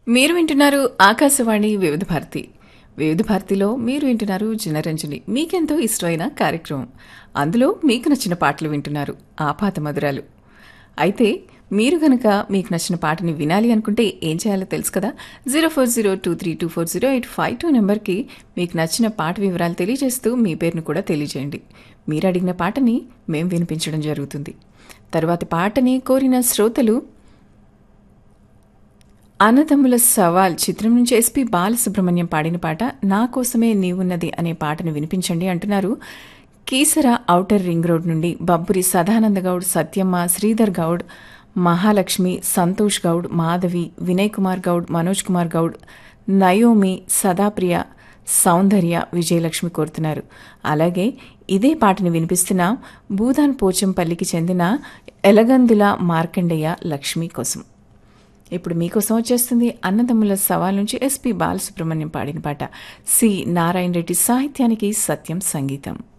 మీరు వింటున్నారు ఆకాశవాణి వివిధ భారతి వివిధ భారతిలో మీరు వింటున్నారు జనరంజని మీకెంతో ఇష్టమైన కార్యక్రమం అందులో మీకు నచ్చిన పాటలు వింటున్నారు ఆపాత మధురాలు అయితే మీరు గనక మీకు నచ్చిన పాటని వినాలి అనుకుంటే ఏం చేయాలో తెలుసు కదా zero four zero two three two four zero eight five two నెంబర్కి మీకు నచ్చిన పాట వివరాలు తెలియజేస్తూ మీ పేరును కూడా తెలియజేయండి మీరు అడిగిన పాటని మేం వినిపించడం జరుగుతుంది తరువాతి పాటని కోరిన శ్రోతలు అన్నదమ్ముల సవాల్ చిత్రం నుంచి ఎస్పి బాలసుబ్రహ్మణ్యం పాడిన పాట నా కోసమే నీవున్నది అనే పాటను వినిపించండి అంటున్నారు కీసర ఔటర్ రింగ్ రోడ్ నుండి బబ్బురి సదానంద గౌడ్ సత్యమ్మ శ్రీధర్ గౌడ్ మహాలక్ష్మి సంతోష్ గౌడ్ మాధవి వినయ్ కుమార్ గౌడ్ మనోజ్ కుమార్ గౌడ్ నయోమి సదాప్రియ సౌందర్య విజయలక్ష్మి కోరుతున్నారు అలాగే ఇదే పాటను వినిపిస్తున్న భూదాన్ పోచంపల్లికి చెందిన ఎలగందుల మార్కండేయ లక్ష్మి కోసం ఇప్పుడు మీకోసం వచ్చేస్తుంది అన్నదమ్ముల సవాల్ నుంచి ఎస్పి బాలసుబ్రహ్మణ్యం పాడిన పాట సి నారాయణ రెడ్డి సాహిత్యానికి సత్యం సంగీతం